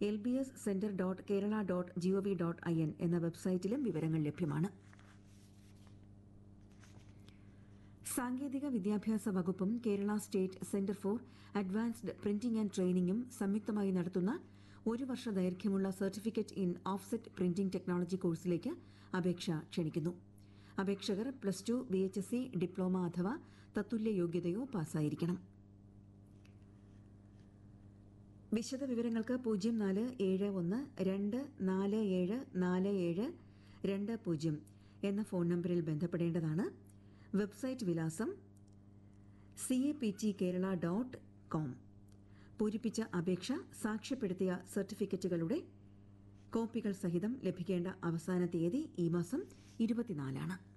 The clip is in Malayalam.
L B S centre dot Kerala dot G O V dot I N എന്ന വെബ്സൈറ്റിലും വിവരങ്ങൾ ലഭ്യമാണ് സാങ്കേതിക വിദ്യാഭ്യാസ വകുപ്പും Kerala state centre for advanced printing and ട്രെയിനിങ്ങും സംയുക്തമായി നടത്തുന്ന ഒരു വർഷ ദൈർഘ്യമുള്ള certificate in offset printing technology കോഴ്സിലേക്ക് അപേക്ഷ ക്ഷണിക്കുന്നു അപേക്ഷകർ plus two V H S C diploma അഥവാ തത്തുല്യ യോഗ്യതയോ പാസ്സായിരിക്കണം വിശദ വിവരങ്ങൾക്ക് പൂജ്യം നാല് ഏഴ് ഒന്ന് രണ്ട് നാല് ഏഴ് നാല് ഏഴ് രണ്ട് പൂജ്യം എന്ന ഫോൺ നമ്പറിൽ ബന്ധപ്പെടേണ്ടതാണ് വെബ്സൈറ്റ് വിലാസം C A P T Kerala dot com പൂരിപ്പിച്ച അപേക്ഷ സാക്ഷ്യപ്പെടുത്തിയ സർട്ടിഫിക്കറ്റുകളുടെ കോപ്പികൾ സഹിതം ലഭിക്കേണ്ട അവസാന തീയതി ഈ മാസം ഇരുപത്തിനാലാണ്